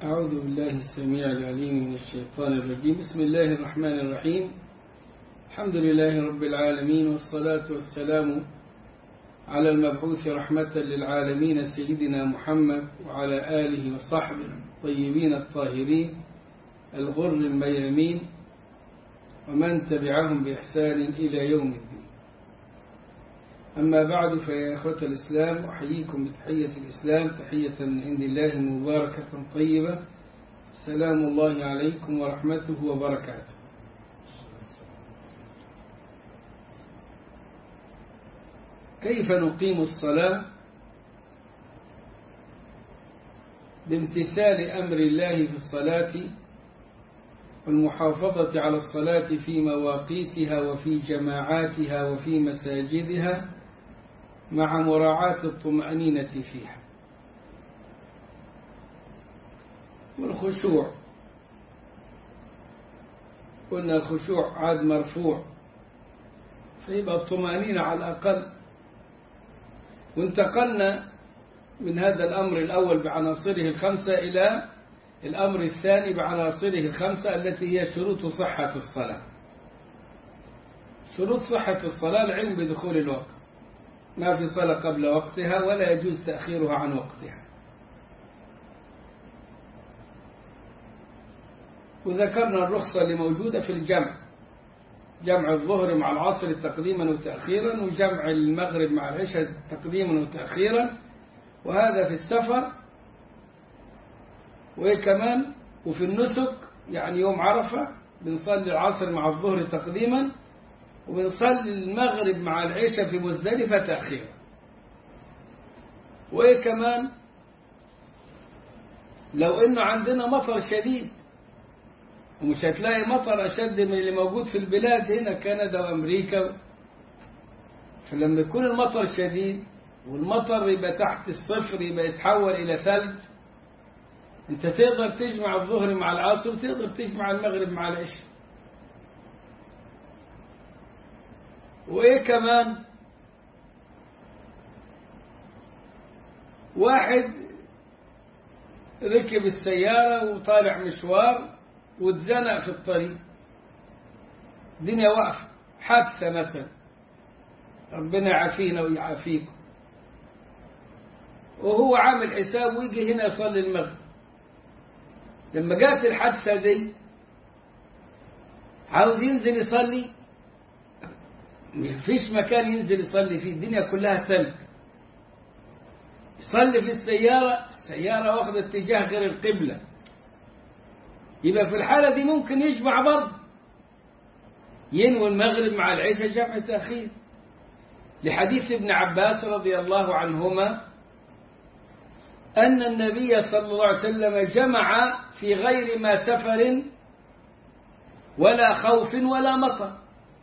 أعوذ بالله السميع العليم من الشيطان الرجيم بسم الله الرحمن الرحيم الحمد لله رب العالمين والصلاة والسلام على المبعوث رحمة للعالمين سيدنا محمد وعلى آله وصحبه الطيبين الطاهرين الغر الميامين ومن تبعهم بإحسان إلى يوم الدين أما بعد فيا إخوة الإسلام أحييكم بتحية الإسلام تحية من عند الله مباركة طيبة السلام الله عليكم ورحمته وبركاته كيف نقيم الصلاة بامتثال أمر الله في الصلاة والمحافظة على الصلاة في مواقيتها وفي جماعاتها وفي مساجدها مع مراعاة الطمأنينة فيها والخشوع قلنا الخشوع عاد مرفوع فيبقى الطمأنينة على الأقل وانتقلنا من هذا الأمر الأول بعناصره الخمسة إلى الأمر الثاني بعناصره الخمسة التي هي شروط صحة الصلاة شروط صحة الصلاة العلم بدخول الوقت ما في صلاة قبل وقتها ولا يجوز تأخيرها عن وقتها وذكرنا الرخصة اللي موجودة في الجمع جمع الظهر مع العصر تقديما وتأخيرا وجمع المغرب مع العشاء تقديما وتأخيرا وهذا في السفر وإيه كمان وفي النسك يعني يوم عرفة بنصلي العصر مع الظهر تقديما وبنصلي المغرب مع العشاء في مزدلفة تأخيرا وإيه كمان لو إنه عندنا مطر شديد ومش هتلاقي مطر أشد من اللي موجود في البلاد هنا كندا وأمريكا فلما يكون المطر شديد والمطر يبقى تحت الصفر يبقى يتحول إلى ثلج أنت تقدر تجمع الظهر مع العصر وتقدر تجمع المغرب مع العشاء وإيه كمان واحد ركب السيارة وطالع مشوار واتزنق في الطريق الدنيا واقفة حادثة مثلا ربنا يعافينا ويعافيكم وهو عامل حساب ويجي هنا يصلي المغرب لما جات الحادثة دي عاوز ينزل يصلي مفيش مكان ينزل يصلي فيه الدنيا كلها ثلج يصلي في السيارة السيارة واخدة اتجاه غير القبلة يبقى في الحالة دي ممكن يجمع برضه ينوي المغرب مع العشاء جمع تأخير لحديث ابن عباس رضي الله عنهما أن النبي صلى الله عليه وسلم جمع في غير ما سفر ولا خوف ولا مطر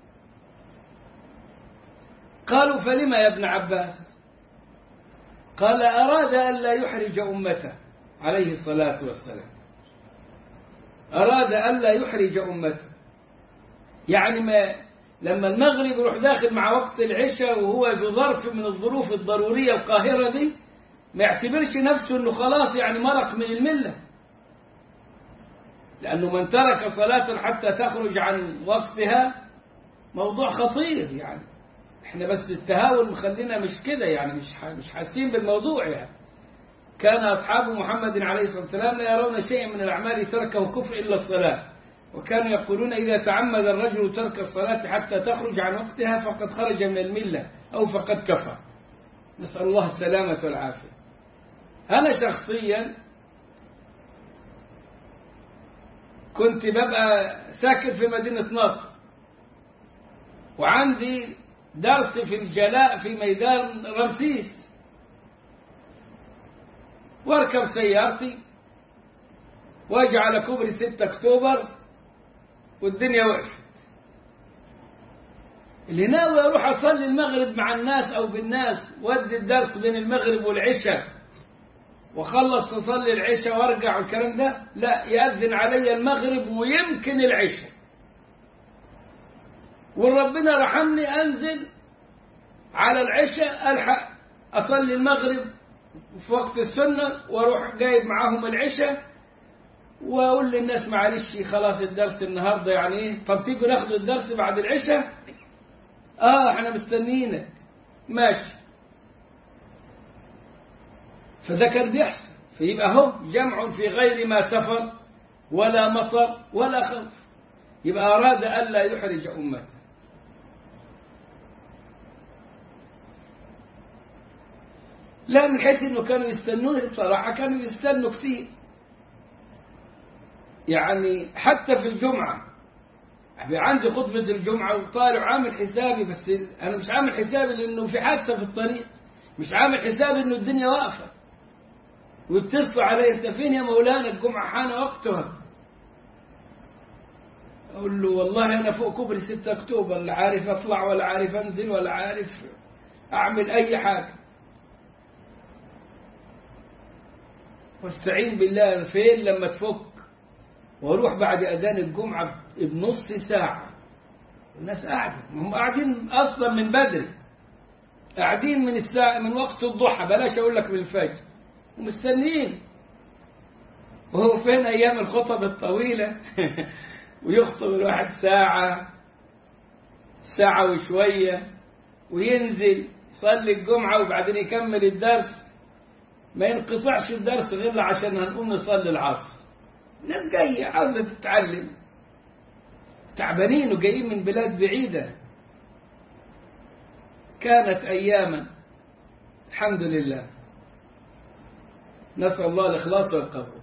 قالوا فلما يا ابن عباس قال أراد أن لا يحرج أمته عليه الصلاة والسلام أراد أن لا يحرج أمته يعني ما لما المغرب يروح داخل مع وقت العشاء وهو في ظرف من الظروف الضرورية القاهرة دي ما يعتبرش نفسه انه خلاص يعني مرق من الملة لأنه من ترك صلاة حتى تخرج عن وقتها موضوع خطير يعني احنا بس التهاون مخلينا مش كده يعني مش مش حاسين بالموضوع يعني كان أصحاب محمد عليه الصلاة والسلام لا يرون شيئا من الأعمال تركه كفر إلا الصلاة وكانوا يقولون إذا تعمد الرجل ترك الصلاة حتى تخرج عن وقتها فقد خرج من الملة أو فقد كفر نسأل الله السلامة والعافية أنا شخصيا كنت ببقى ساكن في مدينة نصر وعندي درس في الجلاء في ميدان رمسيس واركب سيارتي واجي على كوبري 6 اكتوبر والدنيا وقفت اللي ناوي اروح اصلي المغرب مع الناس او بالناس ودي الدرس بين المغرب والعشاء واخلص اصلي العشاء وارجع والكلام ده لا يأذن علي المغرب ويمكن العشاء وربنا رحمني انزل على العشاء الحق اصلي المغرب في وقت السنة واروح جايب معاهم العشاء واقول للناس معلش خلاص الدرس النهارده يعني ايه طب تيجوا ناخد الدرس بعد العشاء اه احنا مستنيينك ماشي فده كان بيحصل فيبقى هو جمع في غير ما سفر ولا مطر ولا خوف يبقى أراد ألا يحرج أمته لا من حيث انه كانوا يستنون بصراحة كانوا يستنوا كثير يعني حتى في الجمعة عندي خطبة الجمعة وطالع عامل حسابي بس أنا مش عامل حسابي لأنه في حادثة في الطريق مش عامل حسابي إنه الدنيا واقفة ويتصلوا علي أنت فين يا مولانا الجمعة حان وقتها أقول له والله أنا فوق كوبري 6 أكتوبر لا عارف أطلع ولا عارف أنزل ولا عارف أعمل أي حاجة واستعين بالله فين لما تفك واروح بعد اذان الجمعه بنص ساعه الناس قاعده هم قاعدين اصلا من بدري قاعدين من الساعه من وقت الضحى بلاش اقول لك من الفجر ومستنيين وهو فين ايام الخطب الطويله ويخطب الواحد ساعه ساعه وشويه وينزل يصلي الجمعه وبعدين يكمل الدرس ما ينقطعش الدرس غير عشان هنقوم نصلي العصر ناس جاية عاوزة تتعلم تعبانين وجايين من بلاد بعيدة كانت أياما الحمد لله نسأل الله الإخلاص والقبول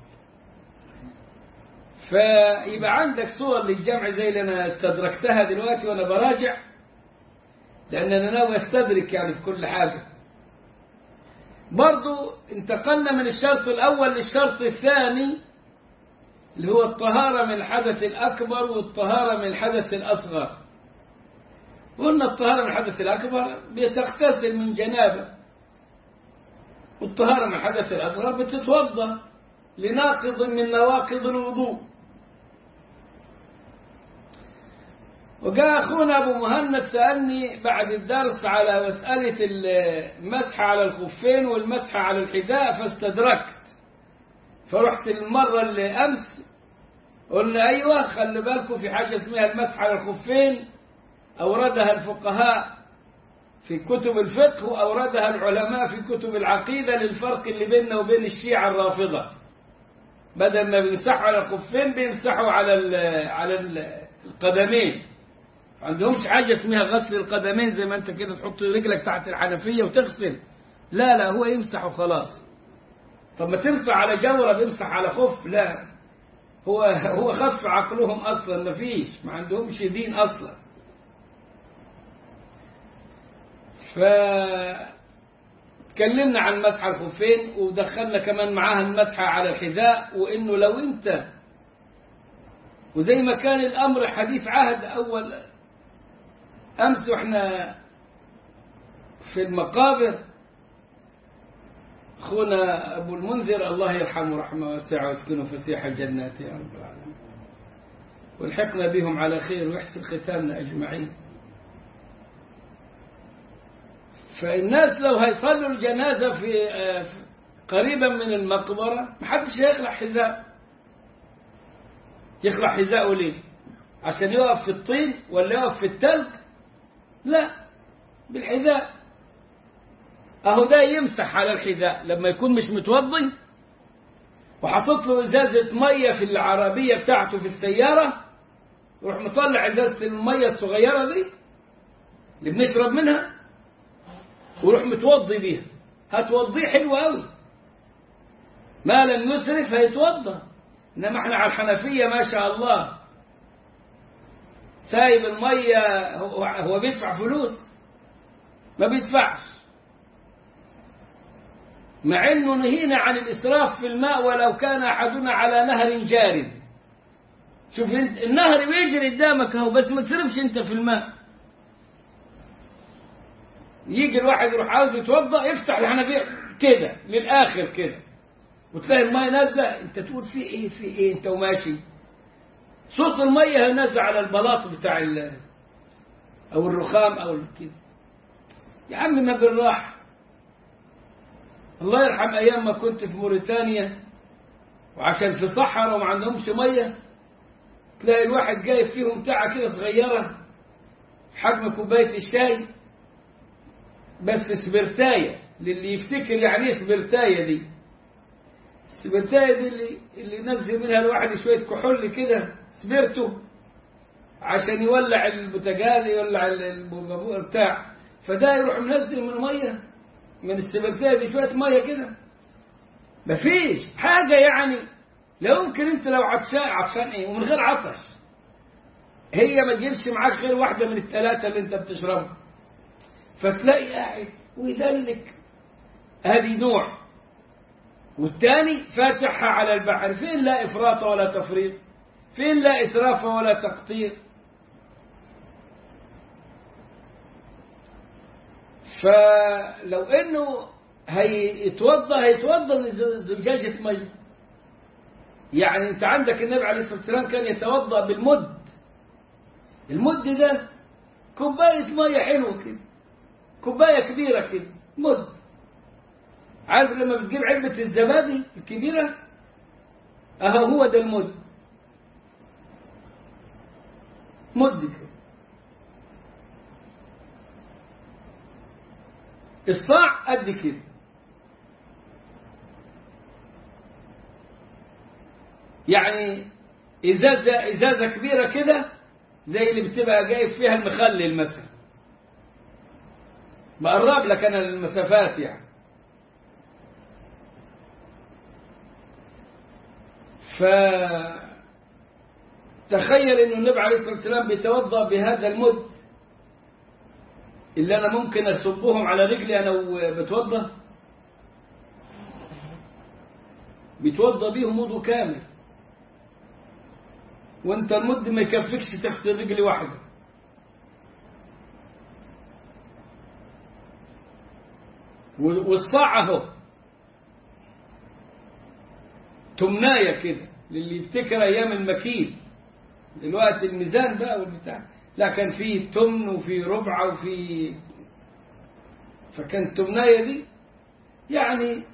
فيبقى عندك صور للجمع زي اللي أنا استدركتها دلوقتي وأنا براجع لأن أنا ناوي أستدرك يعني في كل حاجة برضو انتقلنا من الشرط الأول للشرط الثاني اللي هو الطهارة من الحدث الأكبر والطهارة من الحدث الأصغر قلنا الطهارة من الحدث الأكبر بتغتسل من جنابة والطهارة من الحدث الأصغر بتتوضأ لناقض من نواقض الوضوء وجاء أخونا أبو مهند سألني بعد الدرس على مسألة المسح على الخفين والمسح على الحذاء فاستدركت فرحت المرة اللي أمس قلنا أيوة خلي بالكم في حاجة اسمها المسح على الخفين أوردها الفقهاء في كتب الفقه وأوردها العلماء في كتب العقيدة للفرق اللي بيننا وبين الشيعة الرافضة بدل ما بيمسحوا على الخفين بيمسحوا على ال على ال القدمين ما عندهمش حاجة اسمها غسل القدمين زي ما انت كده تحط رجلك تحت الحنفية وتغسل لا لا هو يمسح وخلاص طب ما تمسح على جورة بيمسح على خف لا هو هو خف عقلهم اصلا ما فيش ما عندهمش دين اصلا ف تكلمنا عن مسح الخفين ودخلنا كمان معاها المسح على الحذاء وانه لو انت وزي ما كان الامر حديث عهد اول امس واحنا في المقابر اخونا ابو المنذر الله يرحمه رحمه واسعه ويسكنه فسيح الجنات يا رب العالمين والحقنا بهم على خير ويحسن ختامنا اجمعين فالناس لو هيصلوا الجنازة في قريبا من المقبرة محدش هيخلع حذاء يخلع حذاءه ليه عشان يقف في الطين ولا يقف في التلج لا بالحذاء اهو ده يمسح على الحذاء لما يكون مش متوضي وحاطط له ازازه ميه في العربيه بتاعته في السياره يروح مطلع ازازه الميه الصغيره دي اللي بنشرب منها ويروح متوضي بيها هتوضيه حلو قوي ما لم يسرف هيتوضى انما احنا على الحنفيه ما شاء الله سايب الميه هو بيدفع فلوس ما بيدفعش مع انه نهينا عن الاسراف في الماء ولو كان احدنا على نهر جار شوف انت النهر بيجري قدامك اهو بس ما تصرفش انت في الماء يجي الواحد يروح عاوز يتوضا يفتح الحنفيه كده للاخر كده وتلاقي الميه نازله انت تقول في ايه في ايه انت وماشي صوت الميه نازل على البلاط بتاع ال او الرخام او كده يا عم ما بالراحه الله يرحم ايام ما كنت في موريتانيا وعشان في صحراء وما عندهمش مية تلاقي الواحد جايب فيهم بتاعة كده صغيرة حجم كوباية الشاي بس سبرتاية للي يفتكر يعني ايه سبرتاية دي السبرتاية دي اللي, اللي ينزل منها الواحد شوية كحول كده سبرته عشان يولع البوتاجاز يولع البابور بتاع فده يروح منزل من المية من السبرتاية دي شوية مية كده مفيش حاجة يعني لا يمكن انت لو عطشان عطشان ايه ومن غير عطش هي ما تجيبش معاك غير واحدة من الثلاثة اللي انت بتشربها فتلاقي قاعد ويدلك هذه نوع والتاني فاتحها على البحر فين لا إفراط ولا تفريط فين لا إسراف ولا تقطير فلو انه هيتوضا هيتوضا زجاجة مي يعني انت عندك النبي عليه الصلاة والسلام كان يتوضا بالمد المد ده كوباية مية حلوة كده كوباية كبيرة كده مد عارف لما بتجيب علبة الزبادي الكبيرة اهو هو ده المد مد كده الصاع قد كده يعني إزازة, إزازة كبيرة كده زي اللي بتبقى جايب فيها المخلل مثلا بقرب لك أنا المسافات يعني فتخيل أن النبي عليه الصلاة والسلام بيتوضأ بهذا المد اللي أنا ممكن أصبهم على رجلي أنا وبتوضأ بيتوضأ بيهم وضوء كامل وانت المد ما يكفيكش تغسل رجل واحدة والصاع اهو تمناية كده للي يفتكر ايام المكيل دلوقتي الميزان بقى والبتاع لا كان في تمن وفي ربع وفي فكان التمناية دي يعني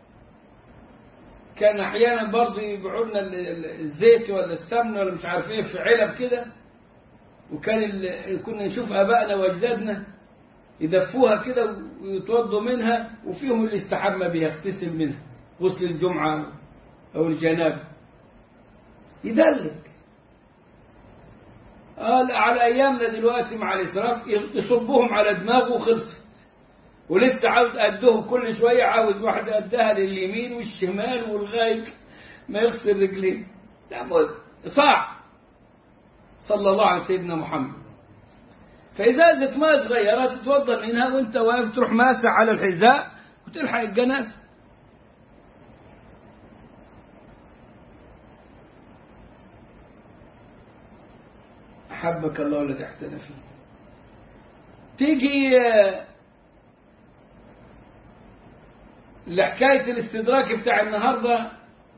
كان احيانا برضه يبيعوا لنا الزيت ولا السمن ولا مش عارف ايه في علب كده وكان كنا نشوف ابائنا واجدادنا يدفوها كده ويتوضوا منها وفيهم اللي استحمى بها اغتسل منها غسل الجمعه او الجنابه يدلك قال على ايامنا دلوقتي مع الاسراف يصبوهم على دماغه وخلصت ولسه عاوز قدهم كل شوية عاوز واحد قدها لليمين والشمال والغاية ما يغسل رجليه لابد صاع صلى الله على سيدنا محمد فإزازة ماء صغيرة تتوضا منها وانت واقف تروح ماسح على الحذاء وتلحق الجنازة أحبك الله الذي احتنى فيه تيجي لحكاية الاستدراك بتاع النهاردة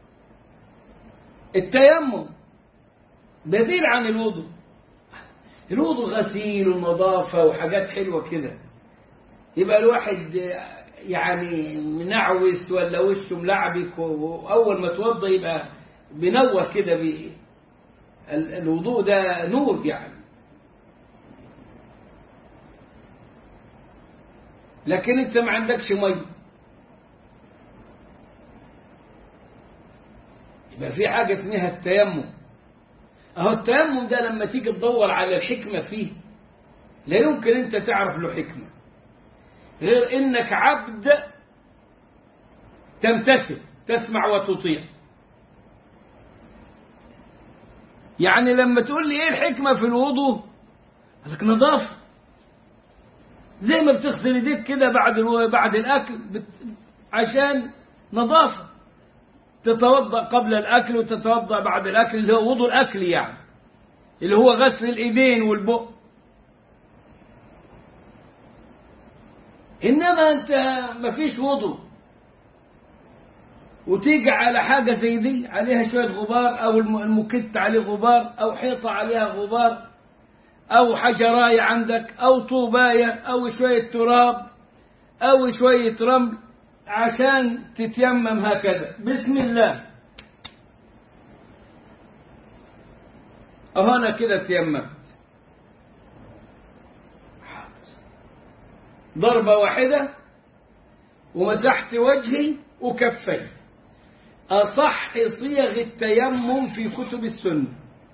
التيمم بديل عن الوضوء الوضوء غسيل ونظافة وحاجات حلوة كده يبقى الواحد يعني منعوس ولا وشه ملعبك وأول ما توضى يبقى بنور كده بي الوضوء ده نور يعني لكن انت ما عندكش ميه يبقى في حاجة اسمها التيمم أهو التيمم ده لما تيجي تدور على الحكمة فيه لا يمكن أنت تعرف له حكمة غير إنك عبد تمتثل تسمع وتطيع يعني لما تقول لي ايه الحكمة في الوضوء لك نظافة زي ما بتغسل ايديك كده بعد بعد الاكل بت... عشان نظافه تتوضأ قبل الأكل وتتوضأ بعد الأكل اللي هو وضوء الأكل يعني اللي هو غسل الإيدين والبق إنما أنت ما فيش وضوء وتيجي على حاجة زي دي عليها شوية غبار أو المكت عليه غبار أو حيطة عليها غبار أو حجراية عندك أو طوباية أو شوية تراب أو شوية رمل عشان تتيمم هكذا بسم الله أهو أنا كده تيممت ضربة واحدة ومسحت وجهي وكفي أصح صيغ التيمم في كتب السنة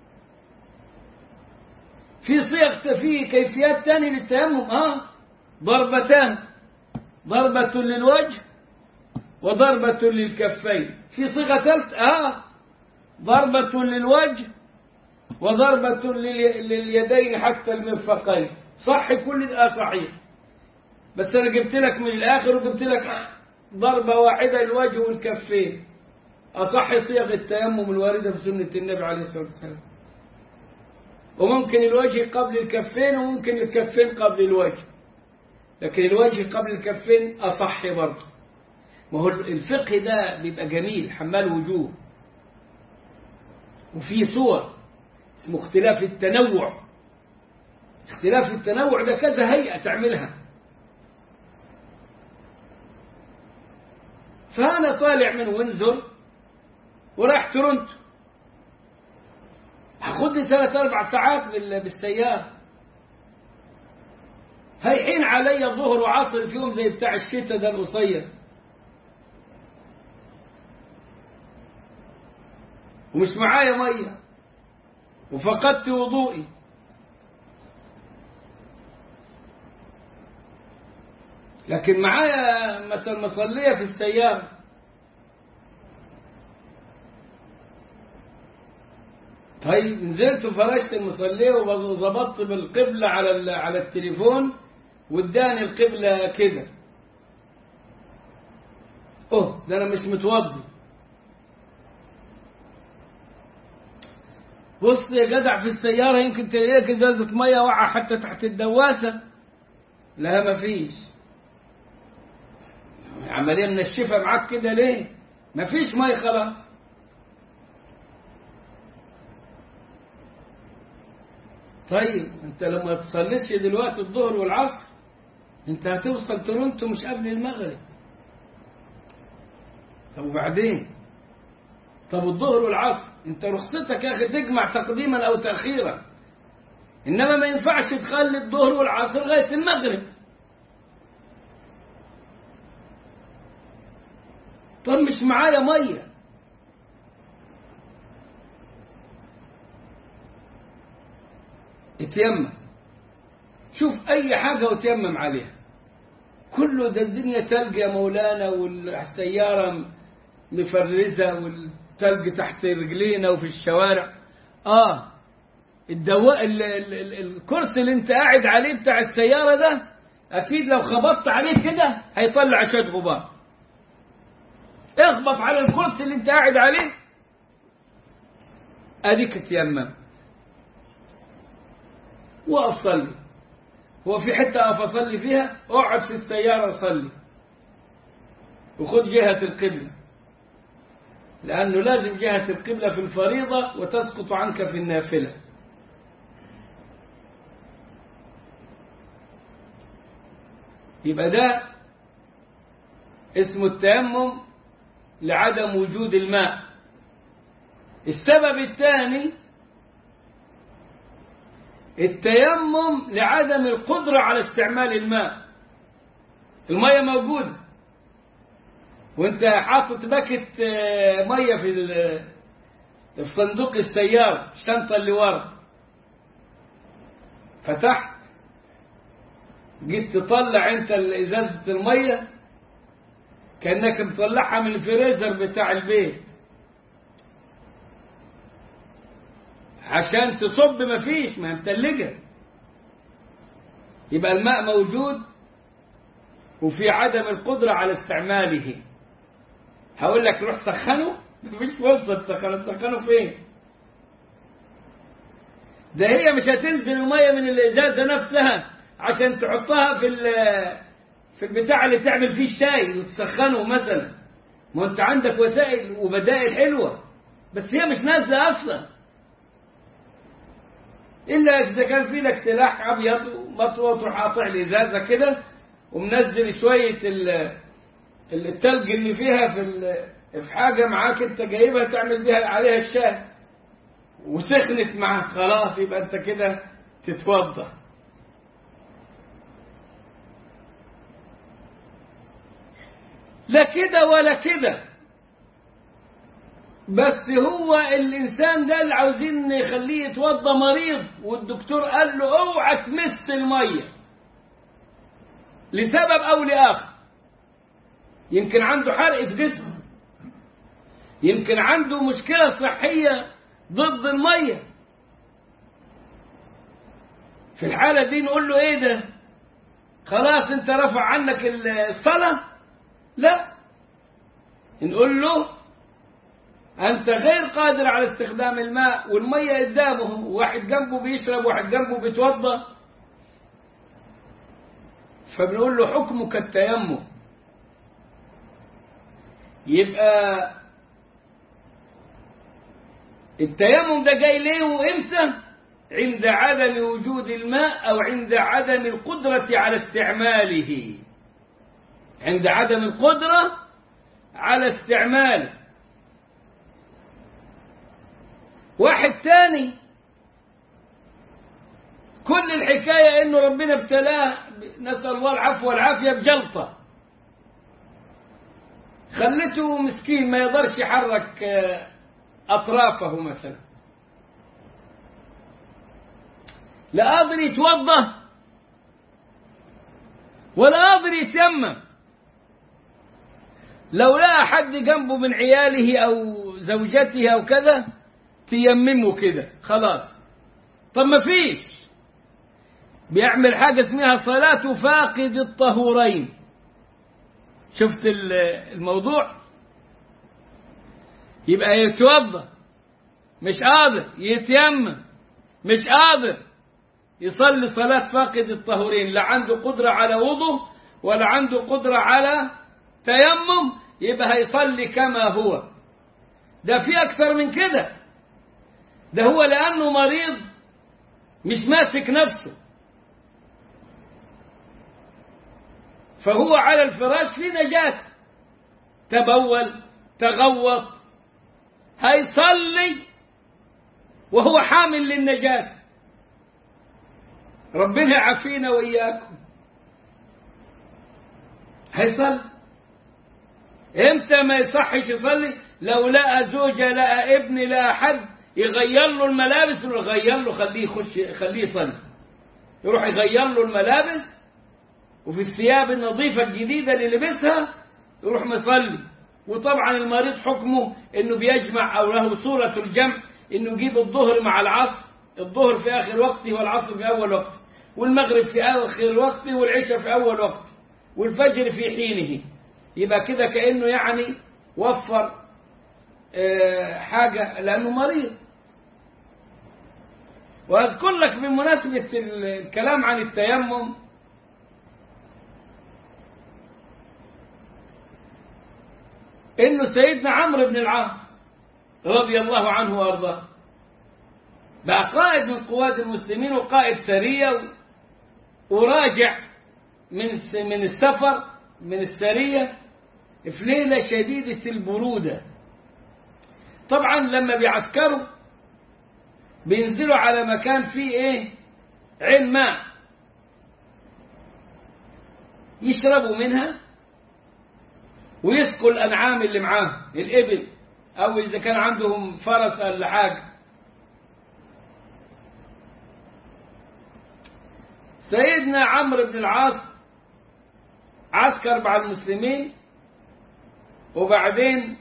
في صيغ في كيفيات تانية للتيمم آه ضربتان ضربة للوجه وضربة للكفين في صيغة ثالثة آه ضربة للوجه وضربة لليدين حتى المرفقين صح كل ده صحيح بس أنا جبت لك من الآخر وجبت لك ضربة واحدة للوجه والكفين أصح صيغ التيمم الواردة في سنة النبي عليه الصلاة والسلام وممكن الوجه قبل الكفين وممكن الكفين قبل الوجه لكن الوجه قبل الكفين أصح برضه ما هو الفقه ده بيبقى جميل حمال وجوه وفي صور اسمه اختلاف التنوع اختلاف التنوع ده كذا هيئة تعملها فأنا طالع من وينزور ورايح تورنتو هاخد لي ثلاث أربع ساعات بالسيارة هيحين علي الظهر وعصر فيهم زي بتاع الشتاء ده القصير ومش معايا ميه وفقدت وضوئي لكن معايا مثلا مصلية في السيارة طيب نزلت وفرشت المصلية وظبطت بالقبلة على على التليفون واداني القبلة كده اوه ده انا مش متوضي بص يا جدع في السيارة يمكن تلاقيك ازازة مية واقعة حتى تحت الدواسة لا مفيش عملية منشفة معاك كده ليه مفيش مية خلاص طيب انت لما تصليش دلوقتي الظهر والعصر انت هتوصل تورنتو مش قبل المغرب طب وبعدين طب الظهر والعصر انت رخصتك يا اخي تجمع تقديما او تاخيرا انما ما ينفعش تخلي الظهر والعصر لغايه المغرب طب مش معايا ميه اتيمم شوف اي حاجه وتيمم عليها كله ده الدنيا تلج يا مولانا والسياره مفرزه وال تلج تحت رجلينا وفي الشوارع اه الدواء ال ال ال الكرسي اللي انت قاعد عليه بتاع السيارة ده اكيد لو خبطت عليه كده هيطلع شوية غبار اخبط على الكرسي اللي انت قاعد عليه اديك تيمم واصلي هو في حتة اقف اصلي فيها اقعد في السيارة اصلي وخد جهة القبلة لأنه لازم جهة القبلة في الفريضة وتسقط عنك في النافلة يبقى ده اسمه التيمم لعدم وجود الماء السبب الثاني التيمم لعدم القدرة على استعمال الماء المية موجودة وانت حاطط باكت ميه في في صندوق السيارة الشنطة اللي ورا فتحت جيت تطلع انت ازازة المية كأنك مطلعها من الفريزر بتاع البيت عشان تصب مفيش ما متلجة يبقى الماء موجود وفي عدم القدرة على استعماله هقول لك روح سخنه مفيش فرصة تسخنه تسخنه فين ده هي مش هتنزل المية من الإزازة نفسها عشان تحطها في في البتاع اللي تعمل فيه الشاي وتسخنه مثلا ما انت عندك وسائل وبدائل حلوة بس هي مش نازلة أصلا إلا إذا كان في لك سلاح أبيض ومطوط وحاطع الإزازة كده ومنزل شوية التلج اللي فيها في في حاجة معاك أنت جايبها تعمل بيها عليها الشاي وسخنت معاك خلاص يبقى انت كده تتوضا لا كده ولا كده بس هو الإنسان ده اللي عاوزين يخليه يتوضى مريض والدكتور قال له اوعى تمس المية لسبب أو لآخر يمكن عنده حرق في جسمه يمكن عنده مشكلة صحية ضد المية في الحالة دي نقول له ايه ده خلاص انت رفع عنك الصلاة لا نقول له أنت غير قادر على استخدام الماء والمية قدامه واحد جنبه بيشرب واحد جنبه بيتوضأ فبنقول له حكمك التيمم يبقى التيمم ده جاي ليه وامتى عند عدم وجود الماء أو عند عدم القدرة على استعماله عند عدم القدرة على استعماله واحد تاني كل الحكاية انه ربنا ابتلاه نسأل الله العفو والعافية بجلطة خلته مسكين ما يقدرش يحرك أطرافه مثلا لا قادر يتوضا ولا قادر يتيمم لو لقى حد جنبه من عياله أو زوجته أو كذا تيممه كده خلاص طب ما فيش بيعمل حاجة اسمها صلاة فاقد الطهورين شفت الموضوع يبقى يتوضا مش قادر يتيمم مش قادر يصلي صلاة فاقد الطهورين لا عنده قدرة على وضوء ولا عنده قدرة على تيمم يبقى هيصلي كما هو ده في أكثر من كده ده هو لأنه مريض مش ماسك نفسه فهو على الفراش في نجاسة تبول تغوط هيصلي وهو حامل للنجاسة ربنا يعافينا وإياكم هيصلي امتى ما يصحش يصلي لو لقى زوجة لقى ابن لقى حد يغير له الملابس ويغير له خليه يخش خليه يصلي يروح يغير له الملابس وفي الثياب النظيفة الجديدة اللي لبسها يروح مصلي وطبعا المريض حكمه انه بيجمع او له صورة الجمع انه يجيب الظهر مع العصر الظهر في اخر وقته والعصر في اول وقته والمغرب في اخر وقته والعشاء في اول وقته والفجر في حينه يبقى كده كأنه يعني وفر حاجة لأنه مريض وأذكر لك بمناسبة الكلام عن التيمم إنه سيدنا عمرو بن العاص رضي الله عنه وأرضاه بقى قائد من قوات المسلمين وقائد سرية وراجع من من السفر من السرية في ليلة شديدة البرودة طبعا لما بيعسكروا بينزلوا على مكان فيه ايه عين ماء يشربوا منها ويسقوا الأنعام اللي معاهم الإبل أو إذا كان عندهم فرس ولا حاجة سيدنا عمرو بن العاص عسكر مع المسلمين وبعدين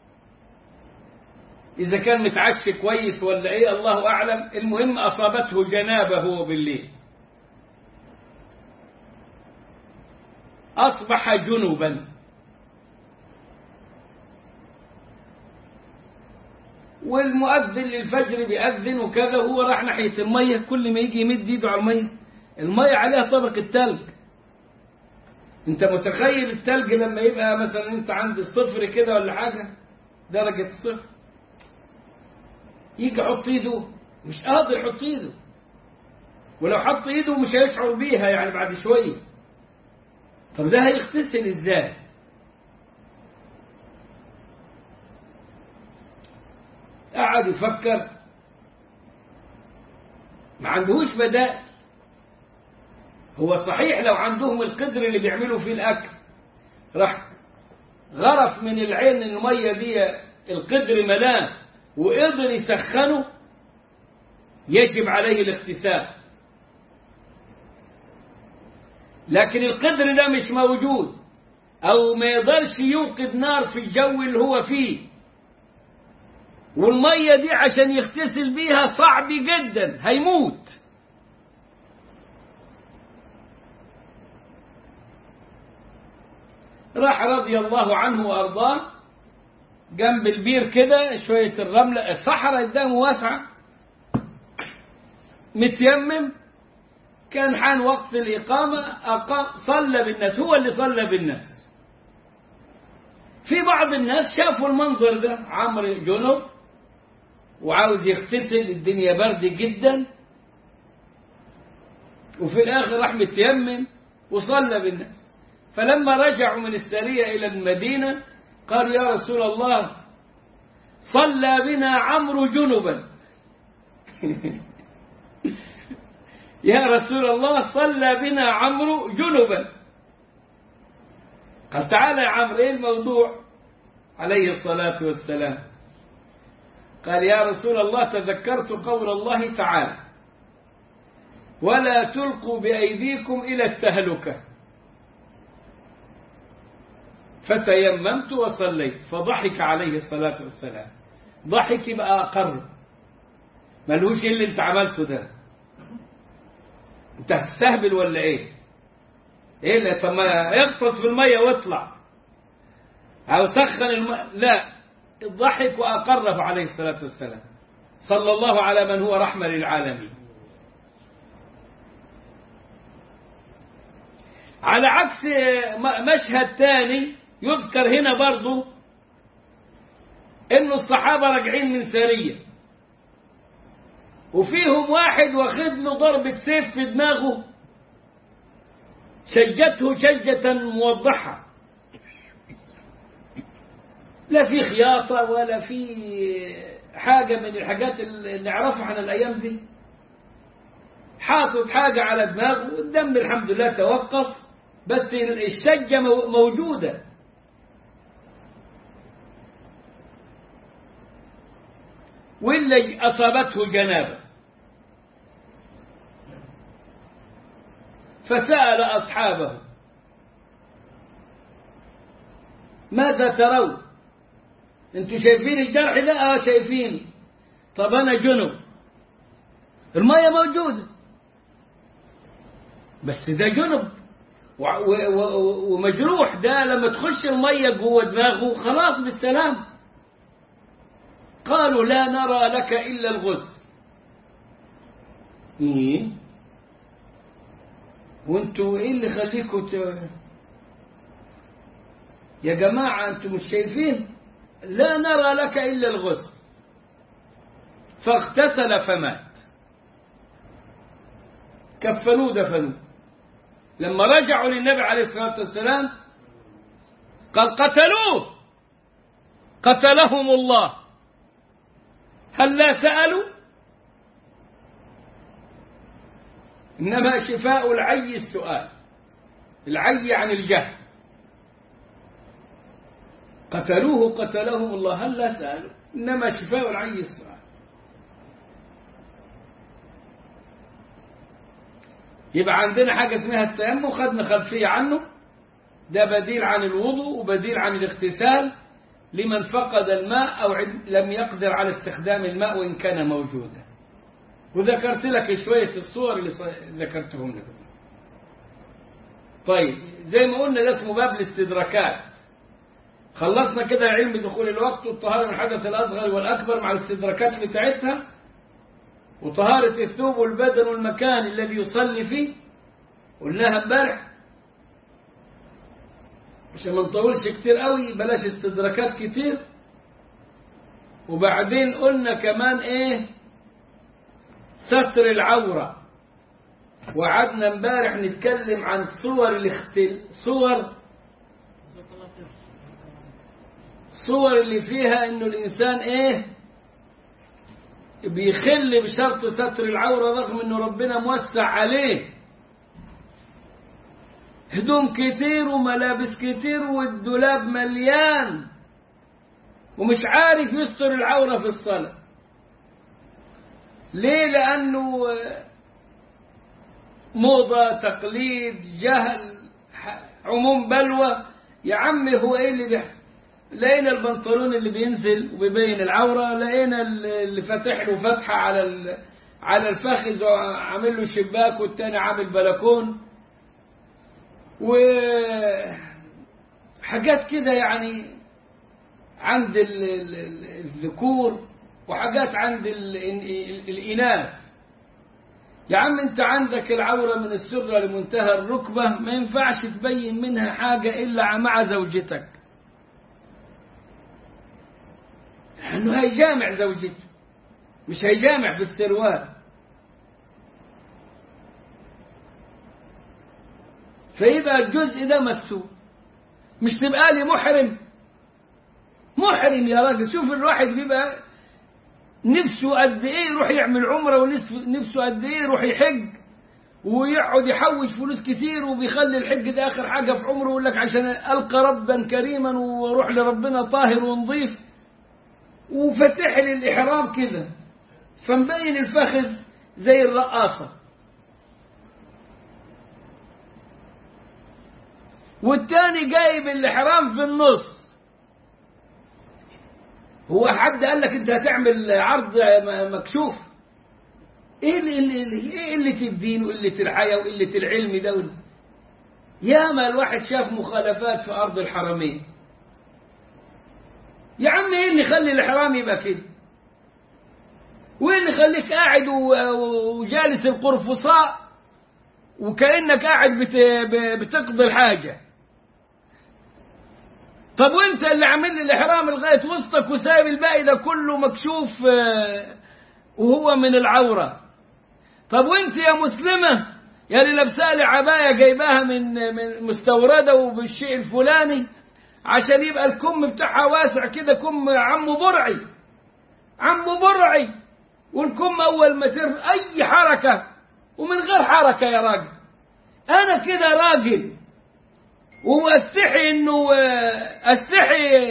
إذا كان متعشي كويس ولا إيه الله أعلم المهم أصابته جنابة هو بالليل أصبح جنبا والمؤذن للفجر بيأذن وكذا وهو راح ناحية المية كل ما يجي يمد ايده على المية المية عليها طبق التلج انت متخيل التلج لما يبقى مثلا انت عند الصفر كده ولا حاجة درجة الصفر يجي يحط ايده مش قادر يحط ايده ولو حط ايده مش هيشعر بيها يعني بعد شوية طب ده هيغتسل ازاي قعد يفكر ما عندهوش بدائل هو صحيح لو عندهم القدر اللي بيعملوا فيه الأكل راح غرف من العين المية دي القدر ملاه وقدر يسخنه يجب عليه الاغتسال لكن القدر ده مش موجود او ما يقدرش يوقد نار في الجو اللي هو فيه والمية دي عشان يغتسل بيها صعب جدا هيموت راح رضي الله عنه وارضاه جنب البير كده شوية الرملة الصحراء قدامه واسعة متيمم كان حان وقت الإقامة أقام صلى بالناس هو اللي صلى بالناس في بعض الناس شافوا المنظر ده عمرو جنب وعاوز يغتسل الدنيا برد جدا وفي الآخر راح متيمم وصلى بالناس فلما رجعوا من السرية إلى المدينة قالوا يا رسول الله صلى بنا عمرو جنبا يا رسول الله صلى بنا عمرو جنبا قال تعالى يا عمرو ايه الموضوع عليه الصلاة والسلام قال يا رسول الله تذكرت قول الله تعالى ولا تلقوا بأيديكم إلى التهلكة فتيممت وصليت فضحك عليه الصلاة والسلام ضحك يبقى أقر ملوش إيه اللي انت عملته ده انت هتستهبل ولا ايه ايه اللي طب ما اغطس في المية واطلع او سخن الماء لا الضحك وأقره عليه الصلاة والسلام صلى الله على من هو رحمة للعالمين على عكس مشهد تاني يذكر هنا برضو انه الصحابة راجعين من سرية وفيهم واحد واخد له ضربة سيف في دماغه شجته شجة موضحة لا في خياطة ولا في حاجة من الحاجات اللي نعرفها عن الأيام دي حاطط حاجة على دماغه والدم الحمد لله توقف بس الشجة موجودة واللي أصابته جنابة فسأل أصحابه ماذا ترون انتوا شايفين الجرح ده اه شايفين طب انا جنب المية موجودة بس ده جنب ومجروح ده لما تخش المية جوه دماغه خلاص بالسلام قالوا لا نرى لك إلا الغسل إيه وانتوا ايه اللي خليكم ت... يا جماعة انتوا مش شايفين لا نرى لك إلا الغسل فاغتسل فمات كفنوه دفنوه لما رجعوا للنبي عليه الصلاة والسلام قال قتلوه قتلهم الله هل لا سألوا إنما شفاء العي السؤال العي عن الجهل قتلوه قتلهم الله هل لا سألوا إنما شفاء العي السؤال يبقى عندنا حاجة اسمها التيمم خدنا خلفية عنه ده بديل عن الوضوء وبديل عن الاغتسال لمن فقد الماء أو لم يقدر على استخدام الماء وإن كان موجودا وذكرت لك شوية الصور اللي ذكرتهم لك طيب زي ما قلنا ده اسمه باب الاستدراكات خلصنا كده علم دخول الوقت والطهارة من الحدث الأصغر والأكبر مع الاستدراكات بتاعتها وطهارة الثوب والبدن والمكان الذي يصلي فيه قلناها امبارح عشان ما نطولش كتير قوي بلاش استدراكات كتير وبعدين قلنا كمان ايه ستر العورة وقعدنا امبارح نتكلم عن صور الاختل صور صور اللي فيها انه الانسان ايه بيخل بشرط ستر العورة رغم انه ربنا موسع عليه هدوم كتير وملابس كتير والدولاب مليان ومش عارف يستر العورة في الصلاة ليه لأنه موضة تقليد جهل عموم بلوى يا عمي هو ايه اللي بيحصل لقينا البنطلون اللي بينزل وبيبين العورة لقينا اللي فاتح له فتحة على على الفخذ وعامل له شباك والتاني عامل بلكون وحاجات كده يعني عند الذكور وحاجات عند الإناث يا عم انت عندك العورة من السرة لمنتهى الركبة ما ينفعش تبين منها حاجة إلا مع زوجتك لأنه هيجامع زوجته مش هيجامع بالسروال فيبقى الجزء ده مسوء مش تبقى لي محرم محرم يا راجل شوف الواحد بيبقى نفسه قد ايه يروح يعمل عمره ونفسه قد ايه يروح يحج ويقعد يحوش فلوس كتير وبيخلي الحج ده اخر حاجه في عمره ويقول لك عشان القى ربا كريما واروح لربنا طاهر ونظيف وفتح لي الاحرام كده فمبين الفخذ زي الرقاصه والتاني جايب الاحرام في النص هو حد قال لك انت هتعمل عرض مكشوف ايه اللي ايه قله الدين وقله الحياه وقله العلم ده ياما الواحد شاف مخالفات في ارض الحرمين يا عم ايه اللي يخلي الاحرام يبقى كده وايه اللي يخليك قاعد وجالس القرفصاء وكانك قاعد بتقضي الحاجه طب وانت اللي عامل لي الاحرام لغايه وسطك وسايب الباقي ده كله مكشوف وهو من العوره طب وانت يا مسلمه يا اللي لابسه لي عبايه جايباها من من مستورده وبالشيء الفلاني عشان يبقى الكم بتاعها واسع كده كم عمو برعي عمو برعي والكم اول ما تر اي حركه ومن غير حركه يا راجل انا كده راجل واستحي انه استحي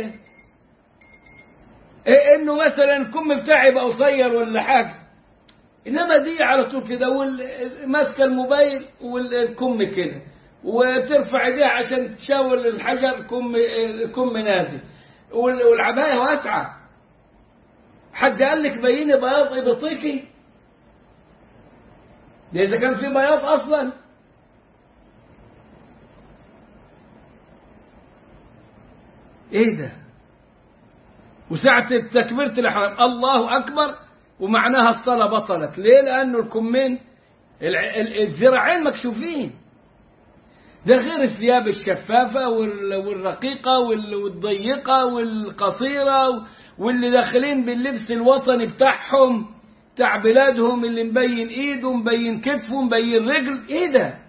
انه مثلا الكم بتاعي يبقى قصير ولا حاجه انما دي على طول كده ماسكه الموبايل والكم كده وبترفع ايديها عشان تشاور الحجر كم الكم نازل والعبايه واسعه حد قال لك بيني بياض ابطيكي ده اذا كان في بياض اصلا ايه ده وساعة تكبيرة الإحرام الله أكبر ومعناها الصلاة بطلت ليه لأنه الكمين الذراعين مكشوفين ده غير الثياب الشفافة والرقيقة والضيقة والقصيرة واللي داخلين باللبس الوطني بتاعهم بتاع بلادهم اللي مبين ايده مبين كتفه مبين رجل ايه ده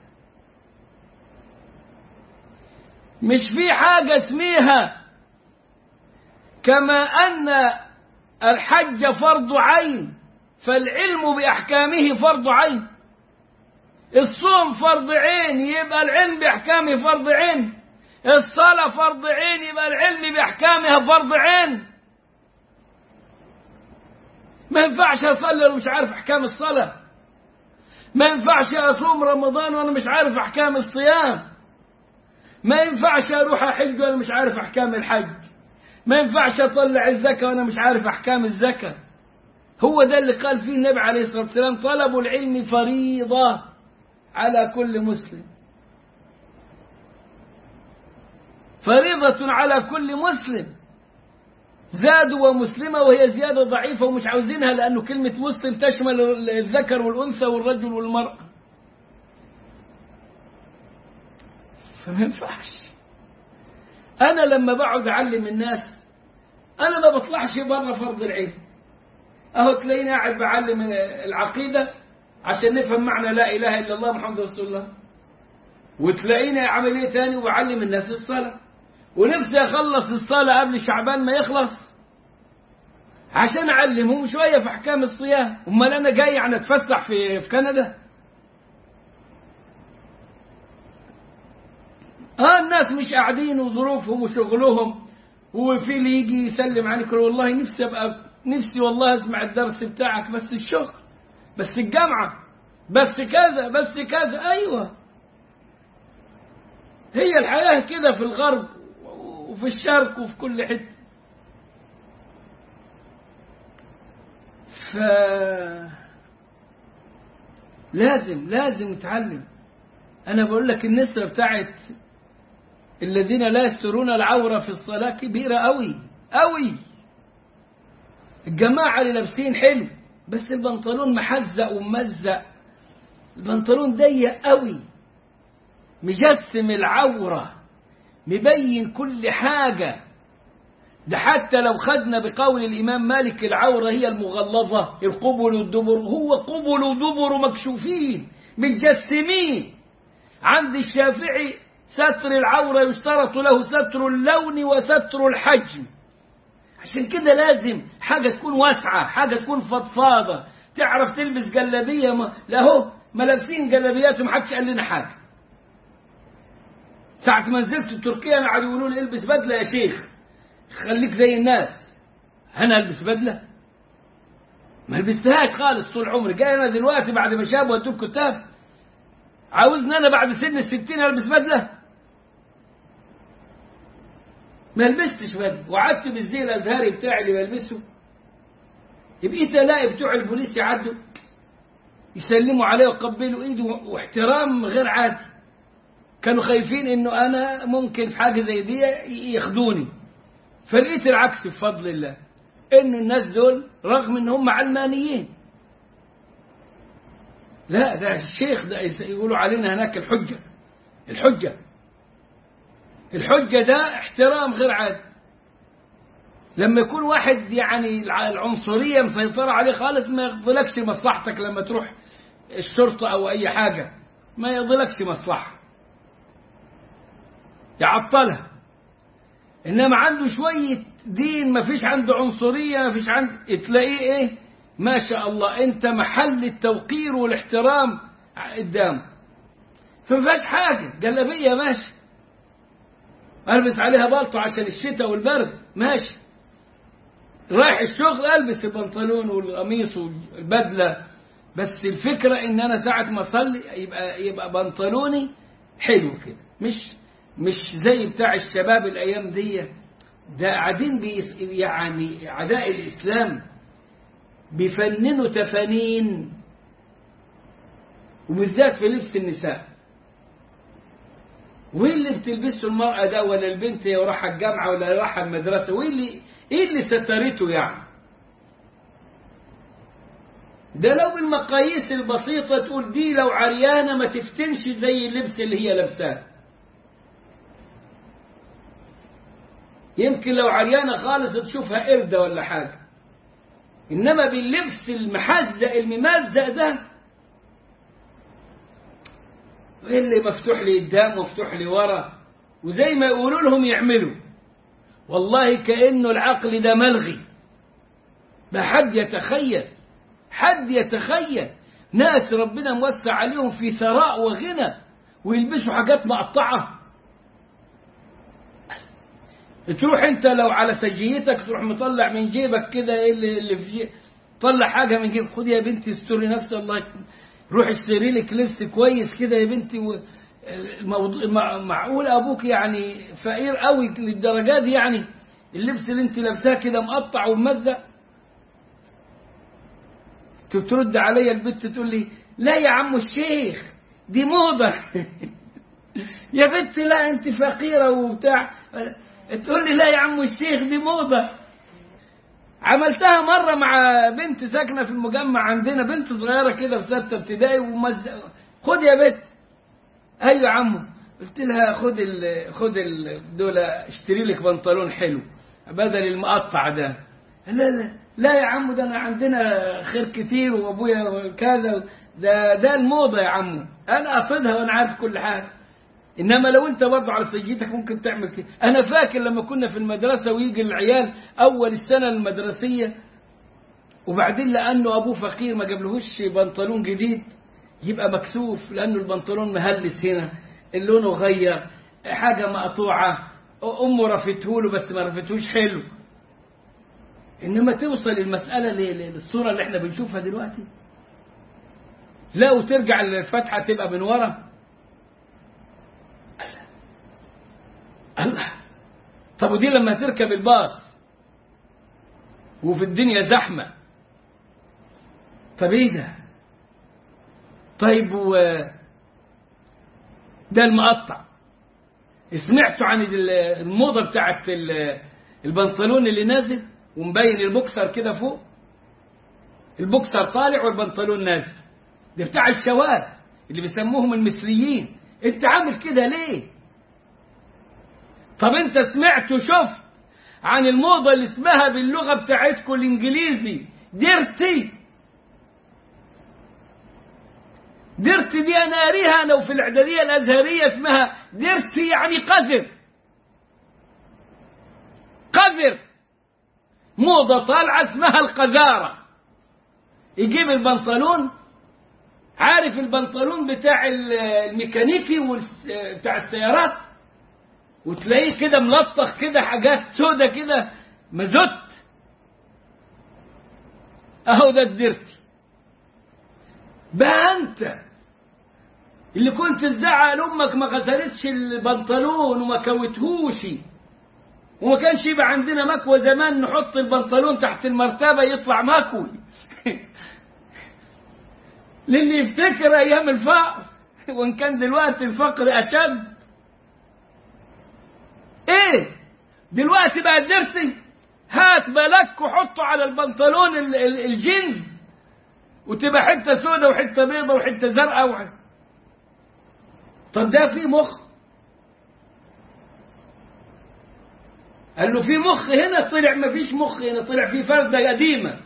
مش في حاجة اسميها كما أن الحج فرض عين فالعلم بأحكامه فرض عين الصوم فرض عين يبقى العلم بأحكامه فرض عين الصلاة فرض عين يبقى العلم بأحكامها فرض عين ما ينفعش أصلي وأنا مش عارف أحكام الصلاة ما ينفعش أصوم رمضان وأنا مش عارف أحكام الصيام ما ينفعش أروح أحج وأنا مش عارف أحكام الحج ما ينفعش أطلع الزكاة وأنا مش عارف أحكام الزكاة هو ده اللي قال فيه النبي عليه الصلاة والسلام طلب العلم فريضة على كل مسلم فريضة على كل مسلم زادوا ومسلمة وهي زيادة ضعيفة ومش عاوزينها لأنه كلمة مسلم تشمل الذكر والأنثى والرجل والمرأة فما ينفعش أنا لما بقعد أعلم الناس أنا ما بطلعش بره فرض العين أهو تلاقيني قاعد بعلم العقيدة عشان نفهم معنى لا إله إلا الله محمد رسول الله وتلاقيني أعمل إيه تاني وبعلم الناس الصلاة ونفسي أخلص الصلاة قبل شعبان ما يخلص عشان اعلمهم شويه في احكام الصيام امال انا جاي يعني اتفسح في في كندا اه الناس مش قاعدين وظروفهم وشغلهم وفي اللي يجي يسلم عليك يقول والله نفسي ابقى نفسي والله اسمع الدرس بتاعك بس الشغل بس الجامعه بس كذا بس كذا ايوه هي الحياه كده في الغرب وفي الشرق وفي كل حته ف لازم لازم نتعلم انا بقول لك النسبه بتاعت الذين لا يسترون العوره في الصلاه كبيره قوي قوي الجماعه اللي لابسين حلو بس البنطلون محزق وممزق البنطلون ضيق قوي مجسم العوره مبين كل حاجه ده حتى لو خدنا بقول الإمام مالك العورة هي المغلظة القبل والدبر هو قبل ودبر مكشوفين متجسمين عند الشافعي ستر العورة يشترط له ستر اللون وستر الحجم عشان كده لازم حاجة تكون واسعة حاجة تكون فضفاضة تعرف تلبس جلابية ما لا هو ما لابسين جلابيات ومحدش قال لنا حاجة ساعة ما نزلت تركيا قعدوا يقولوا لي البس بدلة يا شيخ خليك زي الناس انا البس بدله ما لبستهاش خالص طول عمري جاي انا دلوقتي بعد ما شاب ودوك كتاب عاوزني انا بعد سن الستين البس بدله ما لبستش بدله وقعدت بالزي الازهري بتاعي اللي بلبسه بقيت الاقي بتوع البوليس يعدوا يسلموا عليه ويقبلوا ايده واحترام غير عادي كانوا خايفين انه انا ممكن في حاجه زي دي ياخدوني فلقيت العكس بفضل الله ان الناس دول رغم ان هم علمانيين لا ده الشيخ ده يقولوا علينا هناك الحجة الحجة الحجة ده احترام غير عادي لما يكون واحد يعني العنصرية مسيطرة عليه خالص ما يغضلكش مصلحتك لما تروح الشرطة أو أي حاجة ما يغضلكش مصلحة يعطلها انما عنده شويه دين ما فيش عنده عنصريه ما فيش عنده تلاقيه ايه ما شاء الله انت محل التوقير والاحترام قدامه فما فيهاش حاجه جلابيه ماشي البس عليها بلطو عشان الشتاء والبرد ماشي رايح الشغل البس البنطلون والقميص والبدله بس الفكره ان انا ساعه ما اصلي يبقى يبقى بنطلوني حلو كده مش مش زي بتاع الشباب الايام دي ده قاعدين يعني اعداء الاسلام بيفننوا تفانين وبالذات في لبس النساء وايه اللي بتلبسه المرأة ده ولا البنت هي رايحة الجامعة ولا رايحة المدرسة وايه اللي ايه اللي سترته يعني ده لو بالمقاييس البسيطة تقول دي لو عريانة ما تفتنش زي اللبس اللي هي لابساه يمكن لو عريانة خالص تشوفها قردة ولا حاجة إنما باللبس المحزق الممزق ده اللي مفتوح لي قدام مفتوح لي ورا وزي ما يقولوا لهم يعملوا والله كأنه العقل ده ملغي ما حد يتخيل حد يتخيل ناس ربنا موسع عليهم في ثراء وغنى ويلبسوا حاجات مقطعه تروح انت لو على سجيتك تروح مطلع من جيبك كده ايه اللي, اللي في جيبك طلع حاجه من جيبك خد يا بنتي استوري نفس الله روح اشتري لك لبس كويس كده يا بنتي و... الموضوع معقول ابوك يعني فقير قوي للدرجات دي يعني اللبس اللي انت لابساه كده مقطع وممزق ترد عليا البنت تقول لي لا يا عم الشيخ دي موضه يا بنت لا انت فقيره وبتاع تقول لي لا يا عم الشيخ دي موضة عملتها مرة مع بنت ساكنة في المجمع عندنا بنت صغيرة كده في ستة ابتدائي ومز... خد يا بنت ايوه يا عمو قلت لها خد ال... خد ال... دول اشتري لك بنطلون حلو بدل المقطع ده لا لا لا يا عمو ده انا عندنا خير كتير وابويا كذا ده ده الموضه يا عمو انا اقصدها وانا عارف كل حاجه انما لو انت برضه على سجيتك ممكن تعمل كده انا فاكر لما كنا في المدرسه ويجي العيال اول السنه المدرسيه وبعدين لأنه أبوه فقير ما جابلهوش بنطلون جديد يبقى مكسوف لأنه البنطلون مهلس هنا لونه غير حاجة مقطوعة أمه رفته له بس ما رفتهوش حلو إنما توصل المسألة للصورة اللي احنا بنشوفها دلوقتي لا وترجع الفتحة تبقى من ورا الله طب ودي لما تركب الباص وفي الدنيا زحمة طب ايه ده طيب و ده المقطع سمعتوا عن الموضة بتاعت البنطلون اللي نازل ومبين البوكسر كده فوق البوكسر طالع والبنطلون نازل ده بتاع الشواذ اللي بيسموهم المثليين انت عامل كده ليه طب انت سمعت وشفت عن الموضة اللي اسمها باللغة بتاعتكم الانجليزي ديرتي ديرتي دي انا قاريها لو في الاعدادية الازهرية اسمها ديرتي يعني قذر قذر موضة طالعة اسمها القذارة يجيب البنطلون عارف البنطلون بتاع الميكانيكي بتاع السيارات وتلاقيه كده ملطخ كده حاجات سودة كده مزوت اهو ده الديرتي بقى انت اللي كنت تزعل امك ما غسلتش البنطلون وما كوتهوش وما كانش يبقى عندنا مكوى زمان نحط البنطلون تحت المرتبة يطلع مكوي للي يفتكر ايام الفقر وان كان دلوقتي الفقر اشد ايه دلوقتي بقى الدرسي هات بلك وحطه على البنطلون الجينز وتبقى حته سودة وحته بيضة وحته زرقاء وحته طب ده في مخ قال له في مخ هنا طلع ما فيش مخ هنا طلع في فردة قديمة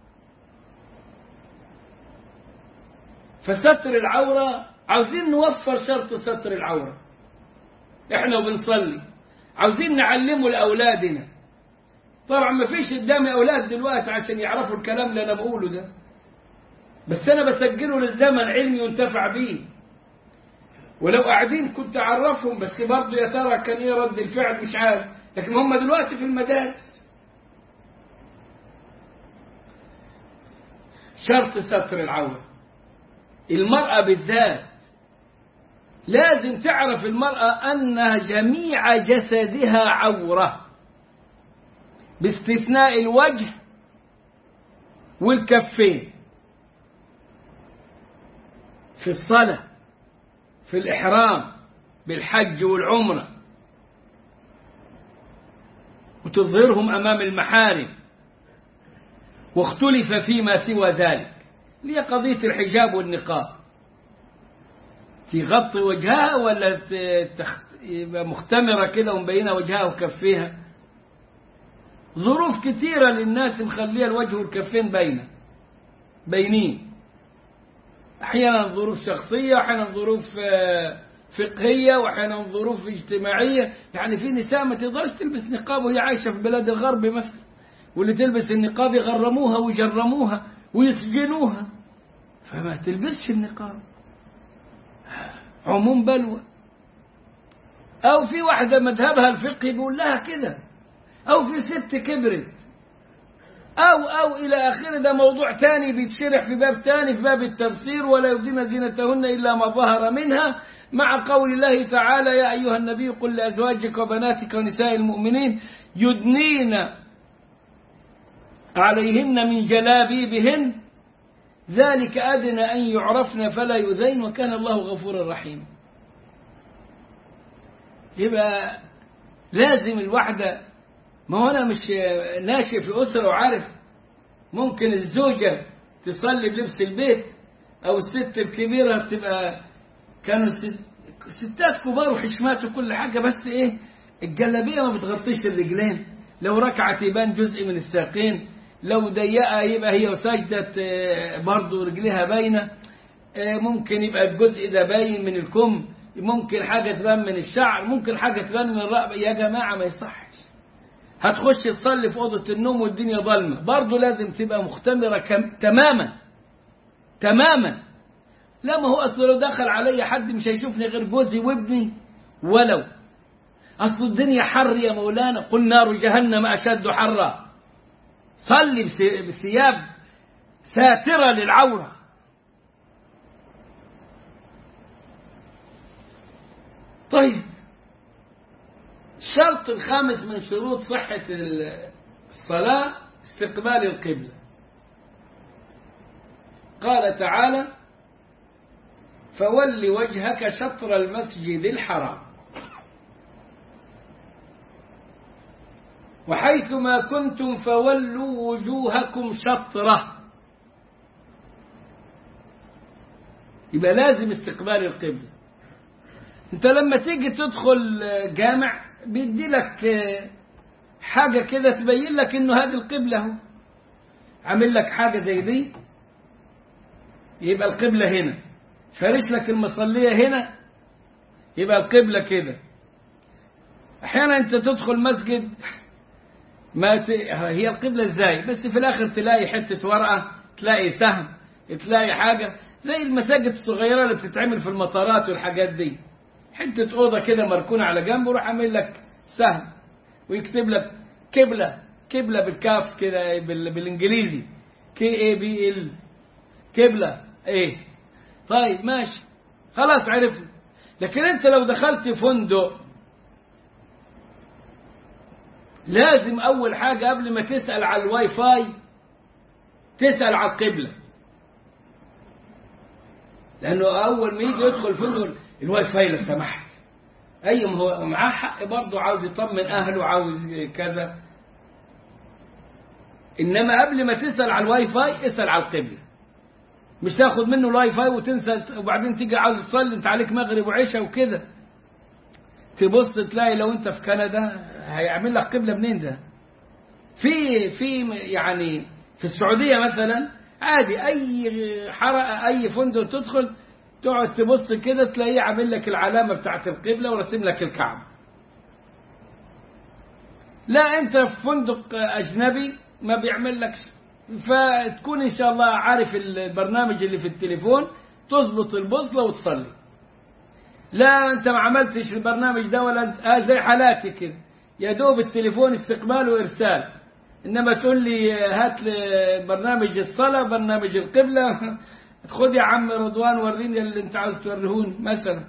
فستر العورة عاوزين نوفر شرط ستر العورة احنا وبنصلي عاوزين نعلمه لأولادنا طبعا ما فيش قدامي أولاد دلوقتي عشان يعرفوا الكلام اللي أنا بقوله ده بس أنا بسجله للزمن علمي وانتفع بيه ولو قاعدين كنت أعرفهم بس برضه يا ترى كان إيه رد الفعل مش عارف لكن هم دلوقتي في المدارس شرط ستر العورة المرأة بالذات لازم تعرف المرأة أن جميع جسدها عورة باستثناء الوجه والكفين في الصلاة في الإحرام بالحج والعمرة وتظهرهم أمام المحارم واختلف فيما سوى ذلك لي قضية الحجاب والنقاب تغطي وجهها ولا تخ... يبقى مختمرة كده ومبينة وجهها وكفيها ظروف كثيرة للناس مخليها الوجه والكفين باينة باينين أحيانا ظروف شخصية أحيانا ظروف فقهية وأحيانا ظروف اجتماعية يعني في نساء ما تقدرش تلبس نقاب وهي عايشة في بلاد الغرب مثلا واللي تلبس النقاب يغرموها ويجرموها ويسجنوها فما تلبسش النقاب عموم بلوى أو في واحدة مذهبها الفقهي بيقول لها كده أو في ست كبرت أو أو إلى آخره ده موضوع تاني بيتشرح في باب تاني في باب التفسير ولا يبدين زينتهن إلا ما ظهر منها مع قول الله تعالى يا أيها النبي قل لأزواجك وبناتك ونساء المؤمنين يدنين عليهن من جلابيبهن ذلك أدنى أن يعرفن فلا يؤذين وكان الله غفورا رحيما يبقى لازم الوحدة ما هو أنا مش ناشئ في أسرة وعارف ممكن الزوجة تصلي بلبس البيت أو الست الكبيرة تبقى كانوا ستات كبار وحشمات وكل حاجة بس إيه الجلابية ما بتغطيش الرجلين لو ركعت يبان جزء من الساقين لو ضيقة يبقى هي وسجدة برضه رجلها باينة ممكن يبقى الجزء ده باين من الكم ممكن حاجة تبان من الشعر ممكن حاجة تبان من الرقبة يا جماعة ما يصحش هتخش تصلي في أوضة النوم والدنيا ظلمة برضه لازم تبقى مختمرة كم... تماما تماما لا ما هو أصل لو دخل علي حد مش هيشوفني غير جوزي وابني ولو أصل الدنيا حر يا مولانا قل نار جهنم أشد حرا صلي بثياب ساترة للعورة طيب الشرط الخامس من شروط صحة الصلاة استقبال القبلة قال تعالى فول وجهك شطر المسجد الحرام وحيثما كنتم فولوا وجوهكم شطره يبقى لازم استقبال القبلة انت لما تيجي تدخل جامع بيدي لك حاجة كده تبين لك انه هذه القبلة اهو عامل لك حاجة زي دي يبقى القبلة هنا فارش لك المصلية هنا يبقى القبلة كده احيانا انت تدخل مسجد ما ت... هي القبلة ازاي بس في الاخر تلاقي حتة ورقة تلاقي سهم تلاقي حاجة زي المساجد الصغيرة اللي بتتعمل في المطارات والحاجات دي حتة أوضة كده مركونة على جنب ويروح عامل لك سهم ويكتب لك كبلة كبلة بالكاف كده بال... بالإنجليزي كي اي بي ال كبلة ايه طيب ماشي خلاص عرفنا لكن انت لو دخلت فندق لازم أول حاجة قبل ما تسأل على الواي فاي تسأل على القبلة لأنه أول ما يجي يدخل فندق الواي فاي لو سمحت أي ما هو معاه حق برضه عاوز يطمن أهله عاوز كذا إنما قبل ما تسأل على الواي فاي اسأل على القبلة مش تاخد منه الواي فاي وتنسى وبعدين تيجي عاوز تصلي انت عليك مغرب وعشاء وكده تبص تلاقي لو انت في كندا هيعمل لك قبلة منين ده في في يعني في السعودية مثلا عادي اي حرقة اي فندق تدخل تقعد تبص كده تلاقيه عامل لك العلامة بتاعت القبلة ورسم لك الكعبة لا انت في فندق اجنبي ما بيعمل لك فتكون ان شاء الله عارف البرنامج اللي في التليفون تظبط البوصلة وتصلي لا انت ما عملتش البرنامج ده ولا انت آه زي حالاتي كده يا دوب التليفون استقبال وارسال انما تقول لي هات لي برنامج الصلاة برنامج القبلة خد يا عم رضوان وريني اللي انت عاوز توريهوني مثلا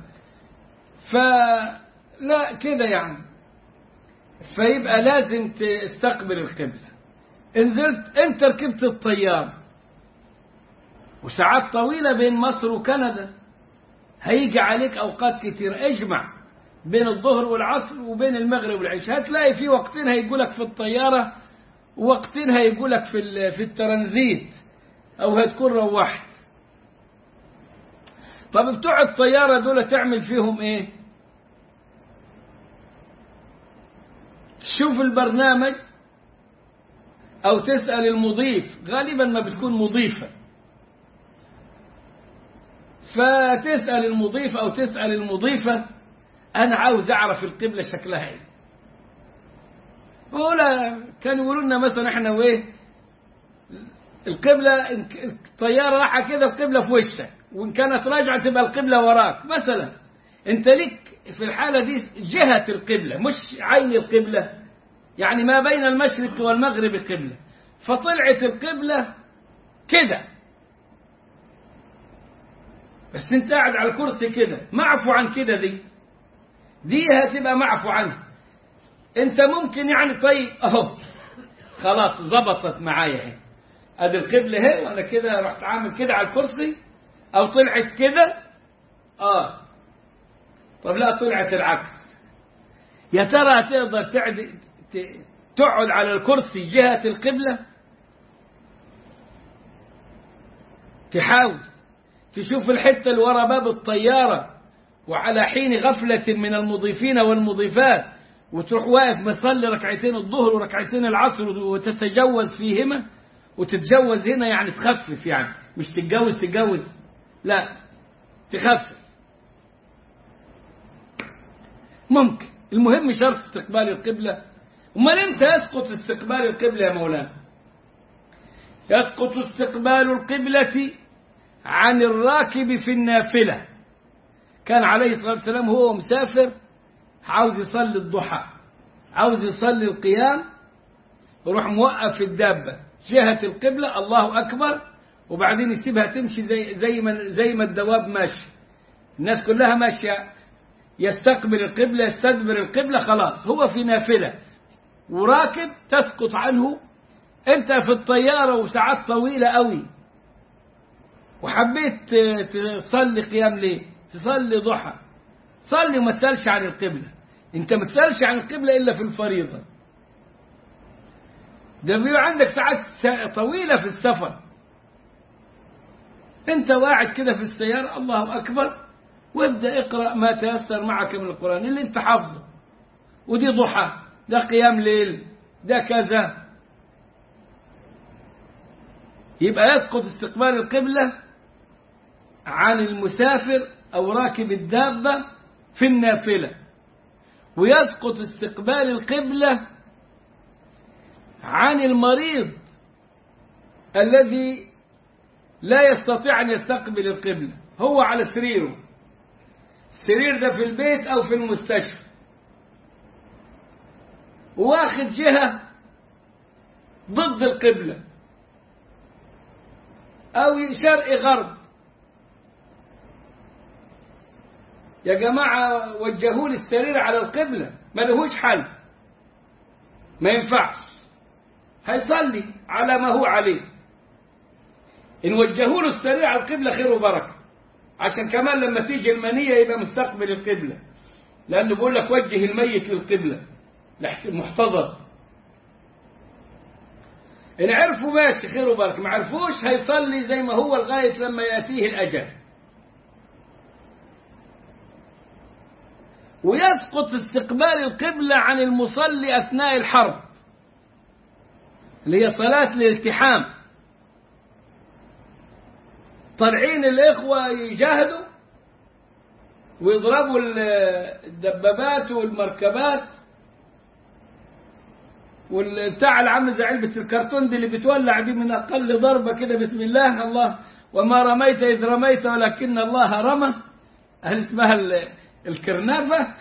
فلا كده يعني فيبقى لازم تستقبل القبلة نزلت انت ركبت الطيارة وساعات طويلة بين مصر وكندا هيجي عليك أوقات كتير اجمع بين الظهر والعصر وبين المغرب والعشاء هتلاقي في وقتين هيقولك في الطيارة ووقتين هيقولك في في الترانزيت أو هتكون روحت طب بتوع الطيارة دول تعمل فيهم ايه تشوف البرنامج او تسأل المضيف غالبا ما بتكون مضيفة فتسأل المضيف او تسأل المضيفة انا عاوز اعرف القبلة شكلها ايه ولا كانوا يقولوا لنا مثلا احنا وايه القبلة الطيارة راحة كده القبلة في وشك وإن كانت راجعة تبقى القبلة وراك مثلا أنت لك في الحالة دي جهة القبلة مش عين القبلة يعني ما بين المشرق والمغرب قبلة فطلعت القبلة كده بس انت قاعد على الكرسي كده معفو عن كده دي دي هتبقى معفو عنها انت ممكن يعني طيب اهو خلاص ظبطت معايا اهي ادي القبلة اهي وانا كده رحت عامل كده على الكرسي او طلعت كده اه طب لا طلعت العكس يا ترى تقدر تعد تقعد على الكرسي جهة القبلة تحاول تشوف الحتة اللي ورا باب الطيارة وعلى حين غفلة من المضيفين والمضيفات وتروح واقف مصلي ركعتين الظهر وركعتين العصر وتتجوز فيهما وتتجوز هنا يعني تخفف يعني مش تتجوز تتجوز لا تخفف ممكن المهم شرط استقبال القبلة امال امتى يسقط استقبال القبلة يا مولانا يسقط استقبال القبلة عن الراكب في النافلة كان عليه الصلاة والسلام هو مسافر عاوز يصلي الضحى عاوز يصلي القيام يروح موقف الدابة جهة القبلة الله أكبر وبعدين يسيبها تمشي زي زي ما زي ما الدواب ماشي الناس كلها ماشية يستقبل القبلة يستدبر القبلة خلاص هو في نافلة وراكب تسقط عنه انت في الطيارة وساعات طويلة قوي وحبيت تصلي قيام ليه تصلي ضحى صلي وما تسألش عن القبلة انت ما تسألش عن القبلة إلا في الفريضة ده بيبقى عندك ساعات طويلة في السفر انت واعد كده في السيارة الله أكبر وابدأ اقرأ ما تيسر معك من القرآن اللي انت حافظه ودي ضحى ده قيام ليل ده كذا يبقى يسقط استقبال القبلة عن المسافر أو راكب الدابة في النافلة ويسقط استقبال القبلة عن المريض الذي لا يستطيع أن يستقبل القبلة هو على سريره السرير ده في البيت أو في المستشفى واخد جهة ضد القبلة أو شرق غرب يا جماعة وجهوا لي السرير على القبلة ما لهوش حل ما ينفعش هيصلي على ما هو عليه إن وجهوا له السرير على القبلة خير وبركة عشان كمان لما تيجي المنية يبقى مستقبل القبلة لأنه بيقول لك وجه الميت للقبلة محتضر إن عرفوا ماشي خير وبركة ما عرفوش هيصلي زي ما هو لغاية لما يأتيه الأجل ويسقط استقبال القبلة عن المصلي أثناء الحرب اللي هي صلاة الالتحام طالعين الإخوة يجاهدوا ويضربوا الدبابات والمركبات والبتاع العم زي علبة الكرتون دي اللي بتولع دي من أقل ضربة كده بسم الله الله وما رميت إذ رميت ولكن الله رمى هل اسمها الكرنافة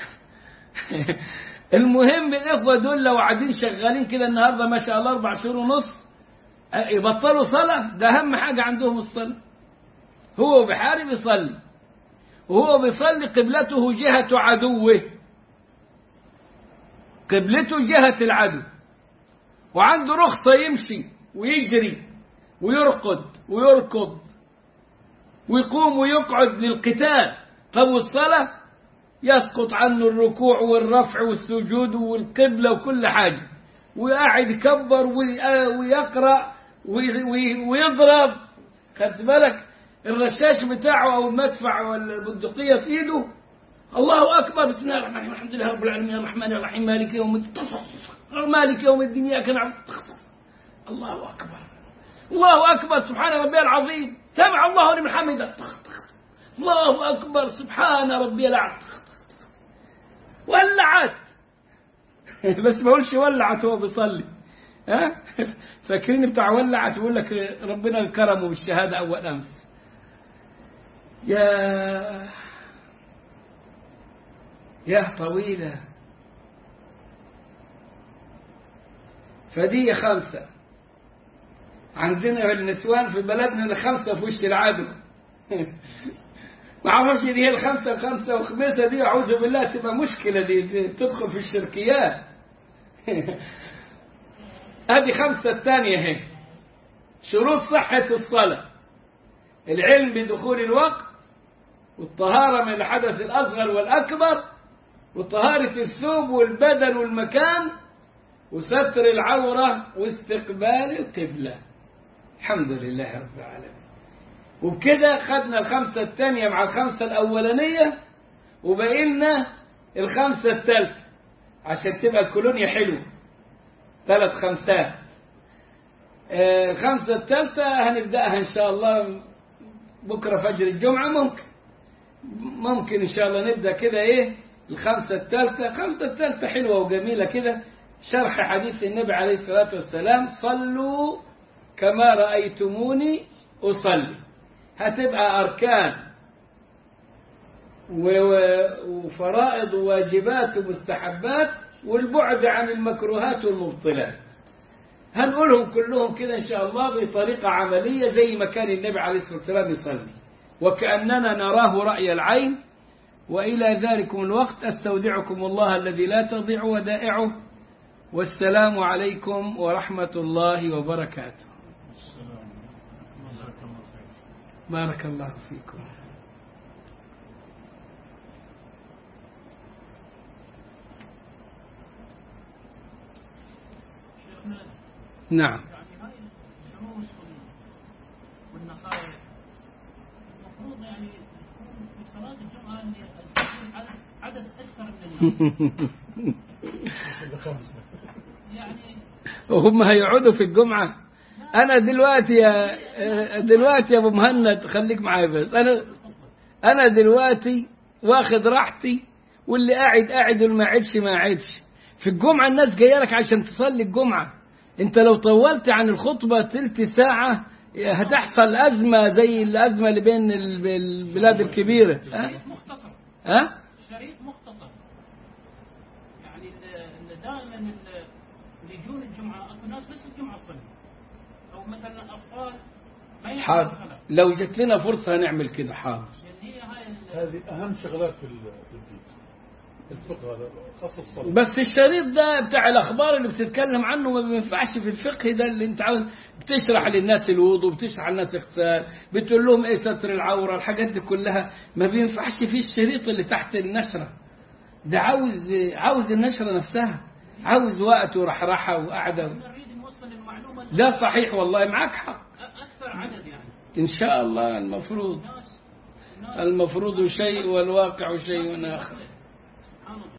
المهم الإخوة دول لو قاعدين شغالين كده النهاردة ما شاء الله أربع شهور ونص يبطلوا صلاة ده أهم حاجة عندهم الصلاة هو بحارب يصلي وهو بيصلي قبلته جهة عدوه قبلته جهة العدو وعنده رخصة يمشي ويجري ويرقد ويركض ويقوم ويقعد للقتال طب والصلاة يسقط عنه الركوع والرفع والسجود والقبلة وكل حاجة وقاعد يكبر ويقرأ ويضرب خدت بالك الرشاش بتاعه أو المدفع والبندقية في إيده الله أكبر بسم الله الرحمن الرحيم الحمد لله رب العالمين الرحمن الرحيم مالك يوم الدين مالك يوم الدين إياك نعبد الله أكبر الله أكبر سبحان ربي العظيم سمع الله لمن حمده الله أكبر سبحان ربي الأعلى ولعت بس ما اقولش ولعت وهو بيصلي ها فاكرين بتاع ولعت يقول لك ربنا كرمه بالشهاده اول امس يا يا طويله فدي خمسه عندنا النسوان في بلدنا خمسه في وش العدو ما اعرفش دي هي الخمسة الخمسة والخمسة دي أعوذ بالله تبقى مشكلة دي تدخل في الشركيات هذه خمسة الثانية هي شروط صحة الصلاة العلم بدخول الوقت والطهارة من الحدث الأصغر والأكبر وطهارة الثوب والبدن والمكان وستر العورة واستقبال القبلة الحمد لله رب العالمين وبكده خدنا الخمسة الثانية مع الخمسة الأولانية وبقينا الخمسة الثالثة عشان تبقى الكولونيا حلوة ثلاث خمسات آه الخمسة الثالثة هنبدأها إن شاء الله بكرة فجر الجمعة ممكن ممكن إن شاء الله نبدأ كده إيه الخمسة الثالثة الخمسة الثالثة حلوة وجميلة كده شرح حديث النبي عليه الصلاة والسلام صلوا كما رأيتموني أصلي هتبقى أركان وفرائض وواجبات ومستحبات والبعد عن المكروهات والمبطلات هنقولهم كلهم كده إن شاء الله بطريقة عملية زي ما كان النبي عليه الصلاة والسلام يصلي وكأننا نراه رأي العين وإلى ذلكم الوقت أستودعكم الله الذي لا تضيع ودائعه والسلام عليكم ورحمة الله وبركاته بارك الله فيكم شيخنا نعم يعني هاي الشموس وال- والنصائح المفروض يعني يكون في صلاة الجمعة إن يكون عدد عدد أكثر من الناس يعني وهم هيقعدوا في الجمعة أنا دلوقتي يا دلوقتي يا أبو مهند خليك معايا بس أنا أنا دلوقتي واخد راحتي واللي قاعد قاعد واللي ما قاعدش ما قاعدش في الجمعة الناس جاية لك عشان تصلي الجمعة أنت لو طولت عن الخطبة تلت ساعة هتحصل أزمة زي الأزمة اللي بين ال- البلاد الكبيرة ها؟ شريط مختصر ها؟ شريط مختصر يعني ال- ال- دائما ال- اللي يجون الجمعة أكو ناس بس الجمعة تصلي أو مثلا أطفال ما يحضروا حاضر الصلاة لو جت لنا فرصة هنعمل كده حاضر لأن هي هاي ال- هذه أهم شغلات في ال- في الدين الفقه هذا خاصة الصلاة بس الشريط ده بتاع الاخبار اللي بتتكلم عنه ما بينفعش في الفقه ده اللي انت عاوز بتشرح للناس الوضوء بتشرح للناس اغتسال بتقول لهم ايه ستر العوره الحاجات دي كلها ما بينفعش في الشريط اللي تحت النشره ده عاوز عاوز النشره نفسها عاوز وقت ورحرحه وقعده نريد نوصل المعلومة لا صحيح والله معك حق أ- أكثر عدد يعني ان شاء الله المفروض الناس الناس المفروض شيء والواقع شيء اخر